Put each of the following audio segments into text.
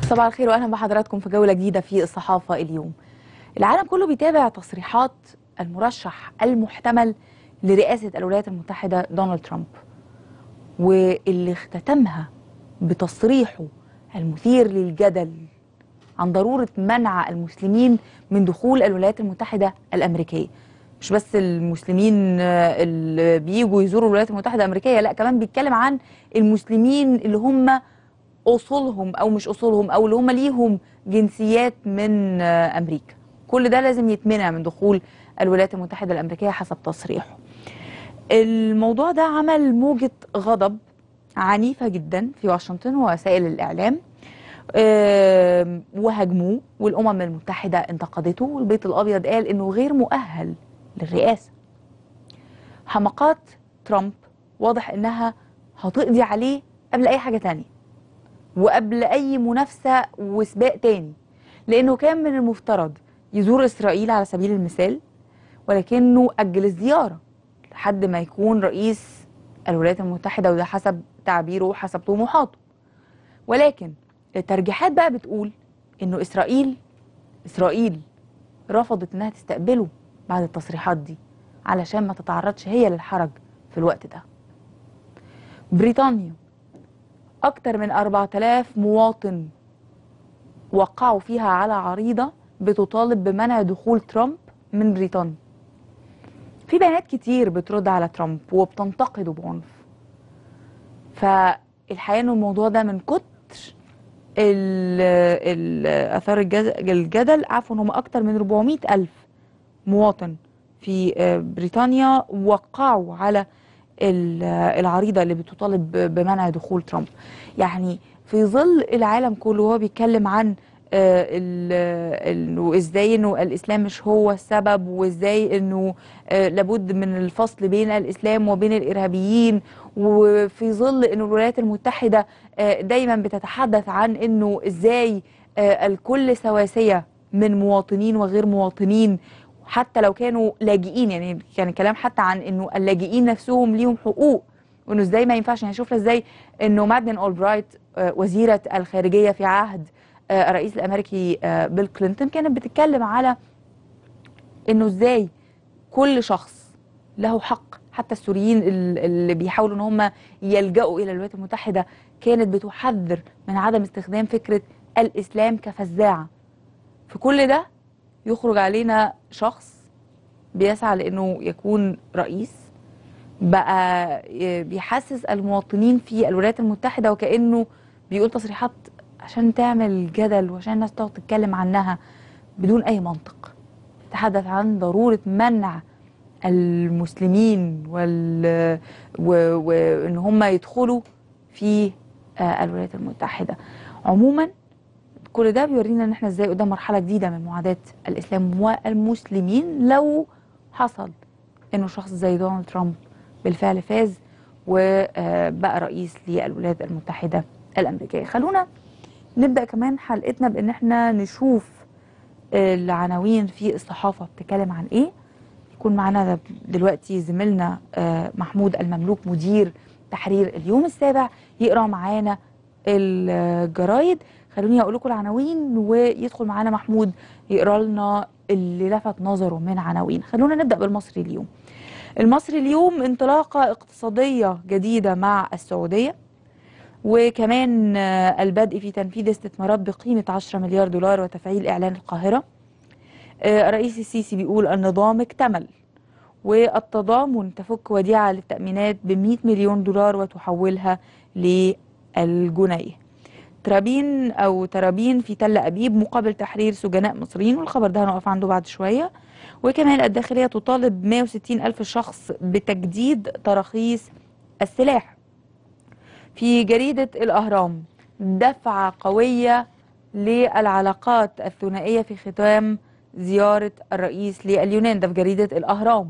صباح الخير واهلا بحضراتكم في جوله جديده في الصحافه اليوم. العالم كله بيتابع تصريحات المرشح المحتمل لرئاسه الولايات المتحده دونالد ترامب. واللي اختتمها بتصريحه المثير للجدل عن ضروره منع المسلمين من دخول الولايات المتحده الامريكيه. مش بس المسلمين اللي بيجوا يزوروا الولايات المتحده الامريكيه لا كمان بيتكلم عن المسلمين اللي هم اصولهم او مش اصولهم او اللي هم ليهم جنسيات من امريكا كل ده لازم يتمنع من دخول الولايات المتحده الامريكيه حسب تصريحه الموضوع ده عمل موجه غضب عنيفه جدا في واشنطن ووسائل الاعلام أه وهاجموه والامم المتحده انتقدته والبيت الابيض قال انه غير مؤهل للرئاسه حماقات ترامب واضح انها هتقضي عليه قبل اي حاجه تانية وقبل اي منافسه وسباق تاني لانه كان من المفترض يزور اسرائيل على سبيل المثال ولكنه اجل الزياره لحد ما يكون رئيس الولايات المتحده وده حسب تعبيره وحسب طموحاته ولكن الترجيحات بقى بتقول انه اسرائيل اسرائيل رفضت انها تستقبله بعد التصريحات دي علشان ما تتعرضش هي للحرج في الوقت ده بريطانيا أكثر من 4000 مواطن وقعوا فيها على عريضة بتطالب بمنع دخول ترامب من بريطانيا في بيانات كتير بترد على ترامب وبتنتقده بعنف فالحقيقة ان الموضوع ده من كتر اثار الجدل عفوا هم اكتر من 400 الف مواطن في بريطانيا وقعوا على العريضه اللي بتطالب بمنع دخول ترامب يعني في ظل العالم كله وهو بيتكلم عن انه ازاي انه الاسلام مش هو السبب وازاي انه لابد من الفصل بين الاسلام وبين الارهابيين وفي ظل انه الولايات المتحده دايما بتتحدث عن انه ازاي الكل سواسيه من مواطنين وغير مواطنين حتى لو كانوا لاجئين يعني كان الكلام حتى عن انه اللاجئين نفسهم ليهم حقوق وانه ازاي ما ينفعش يعني شوفنا ازاي انه مادلين اولبرايت وزيره الخارجيه في عهد الرئيس الامريكي بيل كلينتون كانت بتتكلم على انه ازاي كل شخص له حق حتى السوريين اللي بيحاولوا ان هم يلجأوا الى الولايات المتحده كانت بتحذر من عدم استخدام فكره الاسلام كفزاعه في كل ده يخرج علينا شخص بيسعى لانه يكون رئيس بقى بيحسس المواطنين في الولايات المتحده وكانه بيقول تصريحات عشان تعمل جدل وعشان الناس تقعد تتكلم عنها بدون اي منطق يتحدث عن ضروره منع المسلمين وال وان هم يدخلوا في الولايات المتحده عموما كل ده بيورينا ان احنا ازاي قدام مرحله جديده من معاداه الاسلام والمسلمين لو حصل انه شخص زي دونالد ترامب بالفعل فاز وبقى رئيس للولايات المتحده الامريكيه خلونا نبدا كمان حلقتنا بان احنا نشوف العناوين في الصحافه بتتكلم عن ايه يكون معانا دلوقتي زميلنا محمود المملوك مدير تحرير اليوم السابع يقرا معانا الجرايد خلوني اقول لكم العناوين ويدخل معانا محمود يقرا لنا اللي لفت نظره من عناوين خلونا نبدا بالمصري اليوم المصري اليوم انطلاقه اقتصاديه جديده مع السعوديه وكمان البدء في تنفيذ استثمارات بقيمه 10 مليار دولار وتفعيل اعلان القاهره رئيس السيسي بيقول النظام اكتمل والتضامن تفك وديعه للتامينات ب 100 مليون دولار وتحولها للجنيه ترابين او ترابين في تل ابيب مقابل تحرير سجناء مصريين والخبر ده هنقف عنده بعد شويه وكمان الداخليه تطالب 160 الف شخص بتجديد تراخيص السلاح في جريده الاهرام دفعه قويه للعلاقات الثنائيه في ختام زياره الرئيس لليونان ده في جريده الاهرام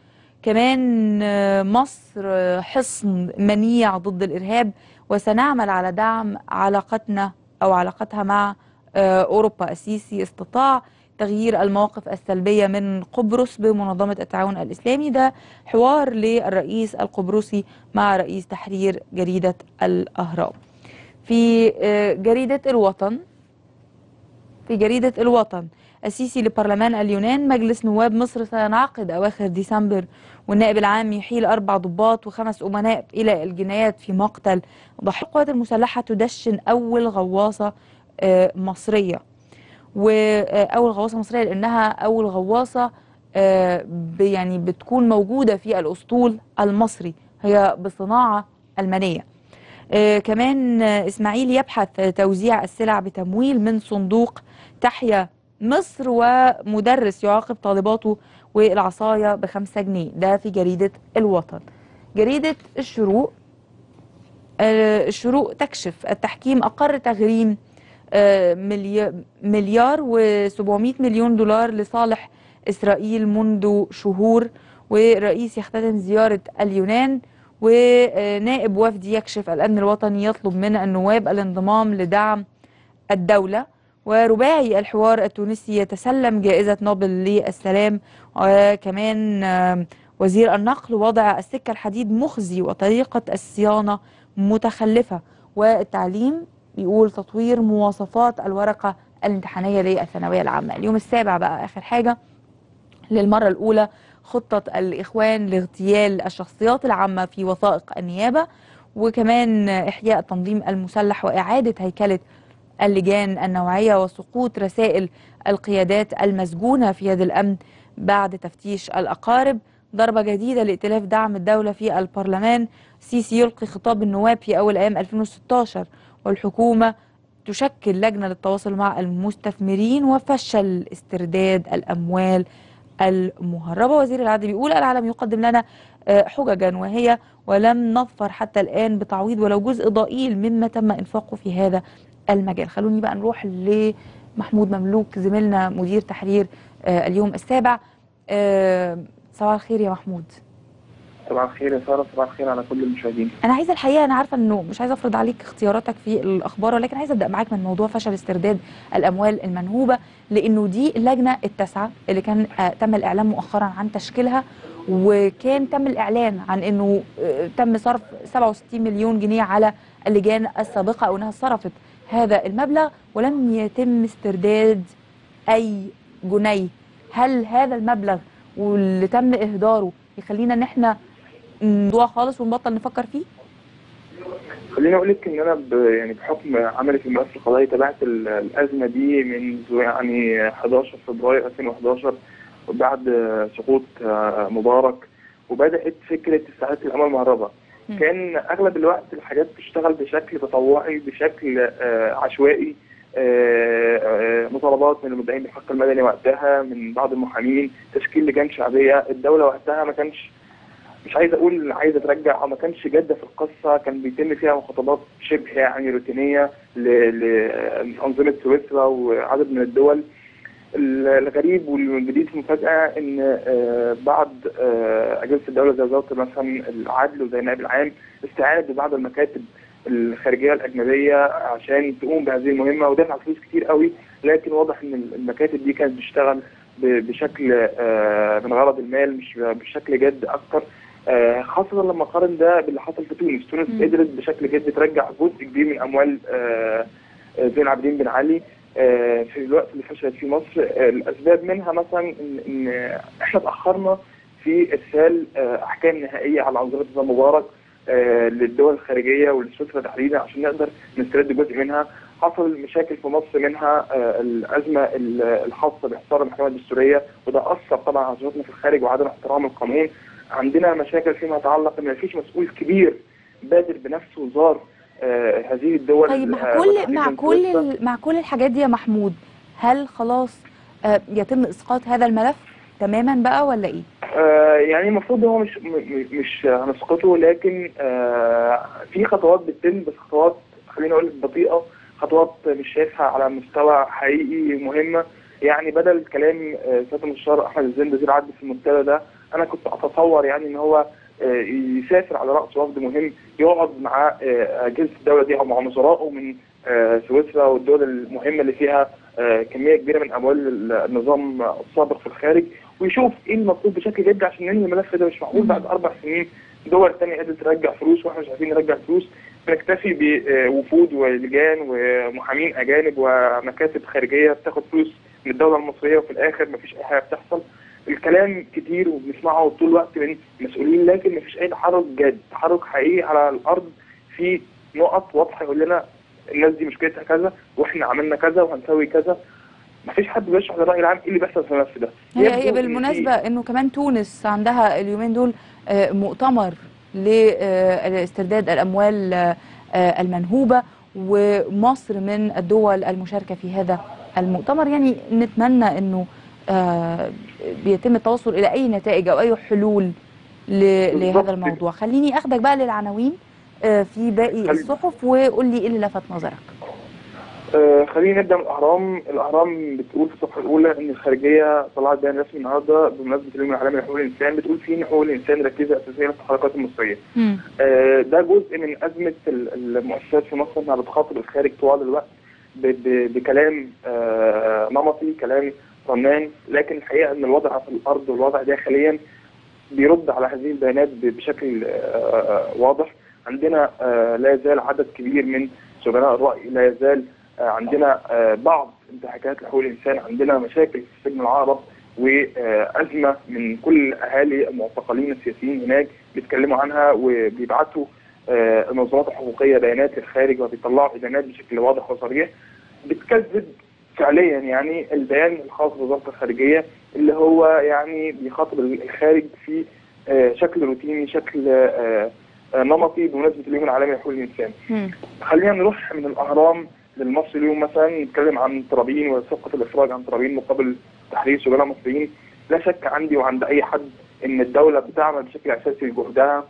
كمان مصر حصن منيع ضد الارهاب وسنعمل على دعم علاقتنا او علاقتها مع اوروبا السيسي استطاع تغيير المواقف السلبيه من قبرص بمنظمه التعاون الاسلامي ده حوار للرئيس القبرصي مع رئيس تحرير جريده الاهرام. في جريده الوطن في جريدة الوطن السيسي لبرلمان اليونان مجلس نواب مصر سينعقد أواخر ديسمبر والنائب العام يحيل أربع ضباط وخمس أمناء إلى الجنايات في مقتل ضحايا القوات المسلحة تدشن أول غواصة آه، مصرية وأول غواصة مصرية لأنها أول غواصة آه، ب- يعني بتكون موجودة في الأسطول المصري هي بصناعة ألمانية آه، كمان آه، إسماعيل يبحث توزيع السلع بتمويل من صندوق تحيا مصر ومدرس يعاقب طالباته والعصاية بخمسة جنيه ده في جريدة الوطن جريدة الشروق آه، الشروق تكشف التحكيم أقر تغريم آه، ملي- مليار و700 مليون دولار لصالح إسرائيل منذ شهور ورئيس يختتم زيارة اليونان ونائب وفد يكشف الأمن الوطني يطلب من النواب الانضمام لدعم الدولة ورباعي الحوار التونسي يتسلم جائزة نوبل للسلام وكمان آه، وزير النقل وضع السكة الحديد مخزي وطريقة الصيانة متخلفة والتعليم يقول تطوير مواصفات الورقة الامتحانية للثانوية العامة اليوم السابع بقى آخر حاجة للمرة الأولى خطة الإخوان لاغتيال الشخصيات العامة في وثائق النيابة وكمان إحياء التنظيم المسلح وإعادة هيكلة اللجان النوعية وسقوط رسائل القيادات المسجونة في يد الأمن بعد تفتيش الأقارب ضربة جديدة لائتلاف دعم الدولة في البرلمان سيسي يلقي خطاب النواب في أول أيام 2016 والحكومة تشكل لجنة للتواصل مع المستثمرين وفشل استرداد الأموال المهربة وزير العدل بيقول العالم يقدم لنا آه، حججا وهي ولم نظفر حتى الآن بتعويض ولو جزء ضئيل مما تم إنفاقه في هذا المجال خلوني بقى نروح لمحمود مملوك زميلنا مدير تحرير آه، اليوم السابع آه، صباح الخير يا محمود صباح الخير يا ساره صباح الخير على كل المشاهدين انا عايزه الحقيقه انا عارفه انه مش عايزه افرض عليك اختياراتك في الاخبار ولكن عايزه ابدا معاك من موضوع فشل استرداد الاموال المنهوبه لانه دي اللجنه التاسعه اللي كان آه تم الاعلان مؤخرا عن تشكيلها وكان تم الاعلان عن انه آه تم صرف 67 مليون جنيه على اللجان السابقه او انها صرفت هذا المبلغ ولم يتم استرداد اي جنيه هل هذا المبلغ واللي تم اهداره يخلينا ان احنا نضوع خالص ونبطل نفكر فيه خليني اقول لك ان انا ب... يعني بحكم عملي في الملف القضائي تابعت ال- الازمه دي منذ يعني 11 فبراير 2011 وبعد سقوط آه، مبارك وبدات فكره استعاده الاموال المهربه مم. كان اغلب الوقت الحاجات بتشتغل بشكل تطوعي بشكل آه، عشوائي آه، آه، مطالبات من المدعين بالحق المدني وقتها من بعض المحامين تشكيل لجان شعبيه الدوله وقتها ما كانش مش عايز اقول عايزه ترجع او ما كانش جاده في القصه كان بيتم فيها مخاطبات شبه يعني روتينيه ل- لانظمه سويسرا وعدد من الدول ال- الغريب والجديد في المفاجاه ان آه، بعض آه، اجهزه الدوله زي وزاره مثلا العدل وزي النائب العام استعانت ببعض المكاتب الخارجيه الاجنبيه عشان تقوم بهذه المهمه ودفع فلوس كتير قوي لكن واضح ان المكاتب دي كانت بتشتغل ب- بشكل آه، من غرض المال مش بشكل جد اكتر آه، خاصة لما قارن ده باللي حصل في تونس، تونس مم. قدرت بشكل جد ترجع جزء كبير من أموال آه، آه، زين العابدين بن علي آه، في الوقت اللي فشلت فيه مصر، آه، الأسباب منها مثلا إن, إن إحنا اتأخرنا في إرسال آه، أحكام نهائية على أنظمة نظام مبارك آه، للدول الخارجية ولسويسرا تحديدا عشان نقدر نسترد جزء منها، حصل مشاكل في مصر منها آه، الأزمة ال- الخاصة بإحصار المحكمة الدستورية وده أثر طبعا على ظروفنا في الخارج وعدم احترام القانون عندنا مشاكل فيما يتعلق ان مفيش مسؤول كبير بادر بنفسه وزار آه هذه الدول طيب مع آه، كل وتحديداً مع كل سويسرا. ال- مع كل الحاجات دي يا محمود هل خلاص آه، يتم اسقاط هذا الملف تماما بقى ولا ايه؟ آه يعني المفروض هو مش م- م- مش هنسقطه لكن آه في خطوات بتتم بس خطوات خليني اقول لك بطيئه خطوات مش شايفها على مستوى حقيقي مهمه يعني بدل كلام آه، سياده المستشار احمد الزند وزير العدل في المنتدى ده انا كنت اتصور يعني ان هو آه، يسافر على راس وفد مهم يقعد مع آه، اجهزه الدوله دي او مع وزرائه من آه، سويسرا والدول المهمه اللي فيها آه، كميه كبيره من اموال النظام السابق في الخارج ويشوف ايه المطلوب بشكل جدي عشان ننهي الملف ده مش معقول مم. بعد اربع سنين دول تانية قدرت ترجع فلوس واحنا مش عارفين نرجع فلوس بنكتفي بوفود ولجان ومحامين اجانب ومكاتب خارجيه بتاخد فلوس من الدوله المصريه وفي الاخر مفيش اي حاجه بتحصل الكلام كتير وبنسمعه طول الوقت من مسؤولين لكن مفيش اي تحرك جاد تحرك حقيقي على الارض في نقط واضحه يقول لنا الناس دي مشكلتها كذا واحنا عملنا كذا وهنسوي كذا مفيش حد بيشرح للراي العام ايه اللي بيحصل في الملف ده هي يبدو هي إن بالمناسبة انه كمان تونس عندها اليومين دول آه، مؤتمر لاسترداد الاموال آه، آه، المنهوبة ومصر من الدول المشاركة في هذا المؤتمر يعني نتمنى انه آه، بيتم التوصل الى اي نتائج او اي حلول ل- بالظبط. لهذا الموضوع خليني اخدك بقى للعناوين آه، في باقي خلي- الصحف وقول لي ايه اللي لفت نظرك آه خلينا نبدا من الاهرام، الاهرام بتقول في الصفحه الاولى ان الخارجيه طلعت بيان رسمي النهارده بمناسبه اليوم العالمي لحقوق الانسان بتقول فيه ان حقوق الانسان ركيزه اساسيه في التحركات المصريه. مم. آه ده جزء من ازمه ال- المؤسسات في مصر انها بتخاطب الخارج طوال الوقت ب- ب- بكلام آه نمطي، كلام رنان، لكن الحقيقه ان الوضع في الارض والوضع داخليا بيرد على هذه البيانات ب- بشكل آه واضح. عندنا آه لا يزال عدد كبير من سجناء الرأي لا يزال آه، عندنا آه، بعض انتهاكات لحقوق الانسان عندنا مشاكل في سجن العقرب وازمه من كل اهالي المعتقلين السياسيين هناك بيتكلموا عنها وبيبعتوا آه، المنظمات الحقوقيه بيانات للخارج وبيطلعوا بيانات بشكل واضح وصريح بتكذب فعليا يعني البيان الخاص بوزاره الخارجيه اللي هو يعني بيخاطب الخارج في آه، شكل روتيني شكل آه، آه، نمطي بمناسبه اليوم العالمي لحقوق الانسان. مم. خلينا نروح من الاهرام للمصري اليوم مثلا نتكلم عن طرابين وصفقه الافراج عن طرابين مقابل تحرير سجناء مصريين لا شك عندي وعند اي حد ان الدوله بتعمل بشكل اساسي لجهدها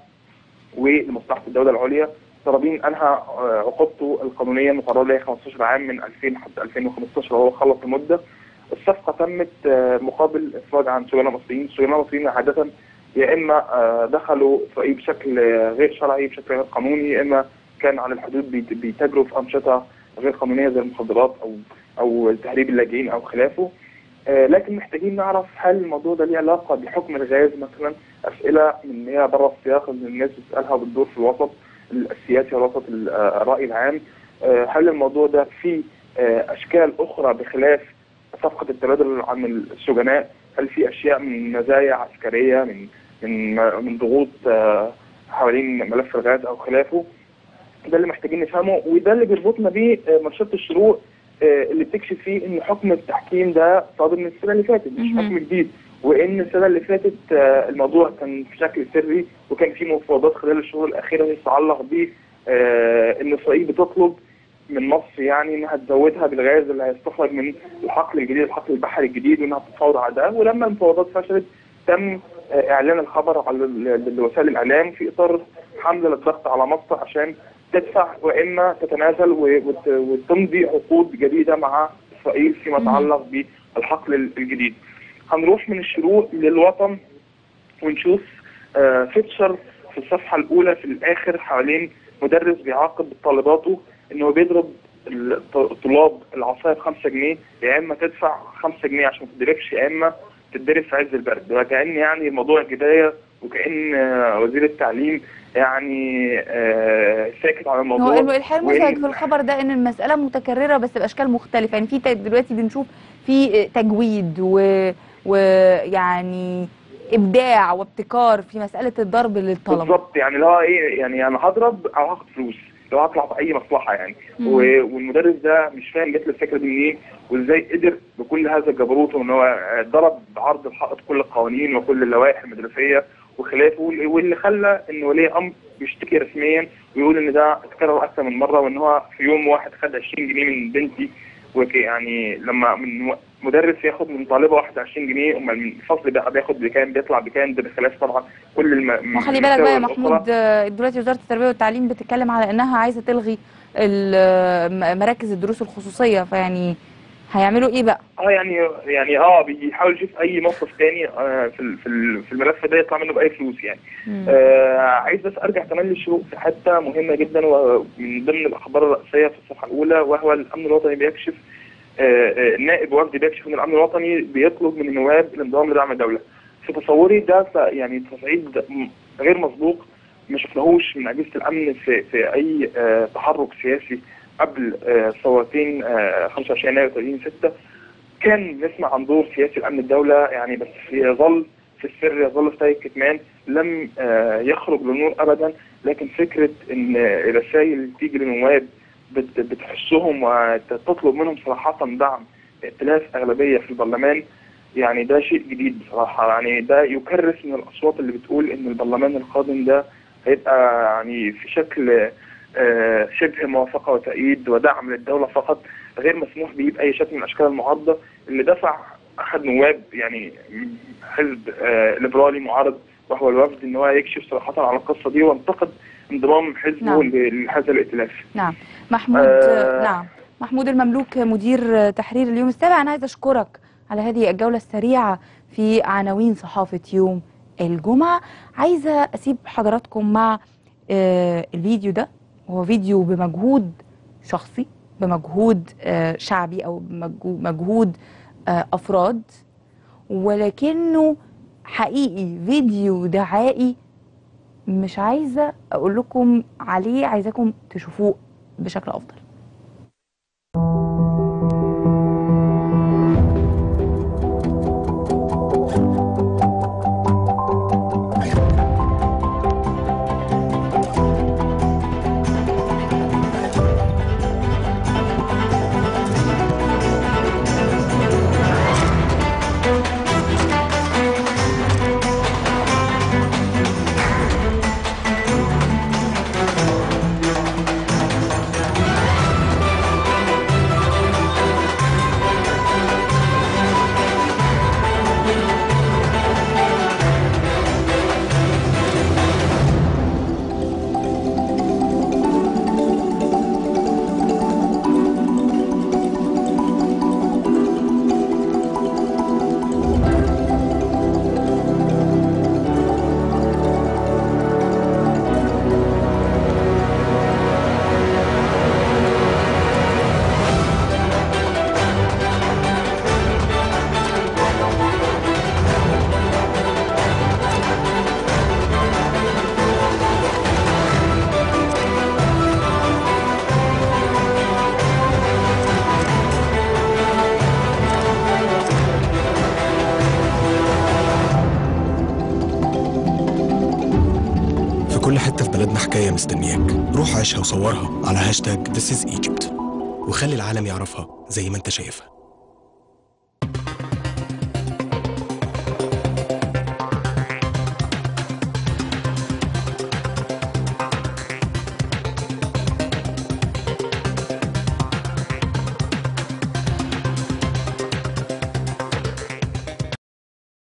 ولمصلحه الدوله العليا طرابين انهى آه، عقوبته القانونيه المقرره له 15 عام من 2000 حتى 2015 وهو خلص المده الصفقه تمت آه، مقابل افراج عن سجناء مصريين، سجناء مصريين عاده يا اما آه، دخلوا اسرائيل بشكل آه، غير شرعي بشكل غير قانوني يا اما كان على الحدود بيت- بيتاجروا في انشطه غير قانونيه زي المخدرات او او تهريب اللاجئين او خلافه آه، لكن محتاجين نعرف هل الموضوع ده ليه علاقه بحكم الغاز مثلا اسئله من هي بره السياق اللي الناس بتسالها وبتدور في الوسط السياسي والوسط ال- آه، الراي العام آه، هل الموضوع ده فيه آه، اشكال اخرى بخلاف صفقه التبادل عن السجناء هل في اشياء من مزايا عسكريه من من من ضغوط آه، حوالين ملف الغاز او خلافه ده اللي محتاجين نفهمه وده اللي بيربطنا بيه آه، منشطه الشروق آه، اللي بتكشف فيه ان حكم التحكيم ده صادر من السنه اللي فاتت مش مهم. حكم جديد وان السنه اللي فاتت آه، الموضوع كان في شكل سري وكان في مفاوضات خلال الشهور الاخيره تتعلق ب آه، ان اسرائيل بتطلب من مصر يعني انها تزودها بالغاز اللي هيستخرج من الحقل الجديد الحقل البحري الجديد وانها تتفاوض على ده ولما المفاوضات فشلت تم آه، اعلان الخبر على ال- لوسائل الاعلام في اطار حمله للضغط على مصر عشان تدفع واما تتنازل و- وت- وتمضي عقود جديده مع اسرائيل فيما مم. يتعلق بالحقل الجديد. هنروح من الشروق للوطن ونشوف آه، فيتشر في الصفحه الاولى في الاخر حوالين مدرس بيعاقب طالباته انه بيضرب الط- الطلاب العصايه ب 5 جنيه يا اما تدفع 5 جنيه عشان ما تدركش يا اما تتدرب في عز البرد وكأن يعني الموضوع جدايه وكأن آه، وزير التعليم يعني آه، ساكت على هو الموضوع الم- الحقيقه المزعج وإن- في الخبر ده ان المساله متكرره بس باشكال مختلفه يعني في ت- دلوقتي بنشوف في تجويد و- ويعني ابداع وابتكار في مساله الضرب للطلبه بالظبط يعني اللي هو ايه يعني انا هضرب او هاخد فلوس لو هطلع باي مصلحه يعني مم. و- والمدرس ده مش فاهم جات له الفكره دي منين وازاي قدر بكل هذا الجبروت وان هو ضرب بعرض الحائط كل القوانين وكل اللوائح المدرسيه وخلافه وال- واللي خلى ان ولي امر يشتكي رسميا ويقول ان ده اتكرر اكثر من مره وان هو في يوم واحد خد 20 جنيه من بنتي وك يعني لما من مدرس ياخد من طالبه واحده 20 جنيه امال من الفصل بقى بياخد بكام بيطلع بكام ده بخلاف طبعا كل الم... وخلي بالك بقى يا المساوئ الأخرى. محمود آه، دلوقتي وزاره التربيه والتعليم بتتكلم على انها عايزه تلغي ال- م- مراكز الدروس الخصوصيه فيعني هيعملوا ايه بقى؟ اه يعني يعني اه بيحاول يشوف اي موقف تاني آه في ال- في ال- في الملف ده يطلع منه باي فلوس يعني مم. آه عايز بس ارجع كمان للشروق في حته مهمه جدا ومن ضمن الاخبار الرئيسيه في الصفحه الاولى وهو الامن الوطني بيكشف آه آه، نائب وفد بيكشف ان الامن الوطني بيطلب من النواب الانضمام لدعم الدوله في تصوري ده ت- يعني تصعيد م- غير مسبوق ما شفناهوش من اجهزه الامن في في اي آه، تحرك سياسي قبل آه، ثورتين آه، 25 يناير و 30 6 كان نسمع عن دور سياسي الامن الدوله يعني بس يظل في السر يظل في الكتمان لم آه، يخرج للنور ابدا لكن فكره ان رسائل تيجي للنواب بت- بتحسهم وتطلب منهم صراحه دعم ائتلاف اغلبيه في البرلمان يعني ده شيء جديد بصراحه يعني ده يكرس من الاصوات اللي بتقول ان البرلمان القادم ده هيبقى يعني في شكل آه، شبه موافقه وتأييد ودعم للدوله فقط غير مسموح به باي شكل من اشكال المعارضه اللي دفع احد نواب يعني حزب آه، ليبرالي معارض وهو الوفد ان هو يكشف صراحه على القصه دي وانتقد انضمام حزبه نعم. ل- لهذا الائتلاف. نعم محمود آه. نعم محمود المملوك مدير تحرير اليوم السابع انا عايز اشكرك على هذه الجوله السريعه في عناوين صحافه يوم الجمعه عايزه اسيب حضراتكم مع آه، الفيديو ده هو فيديو بمجهود شخصي بمجهود آه، شعبي او بمجهو- مجهود آه، افراد ولكنه حقيقي فيديو دعائي مش عايزه اقول لكم عليه عايزاكم تشوفوه بشكل افضل في كل حتة في بلدنا حكاية مستنياك روح عيشها وصورها على هاشتاج This is Egypt وخلي العالم يعرفها زي ما انت شايفها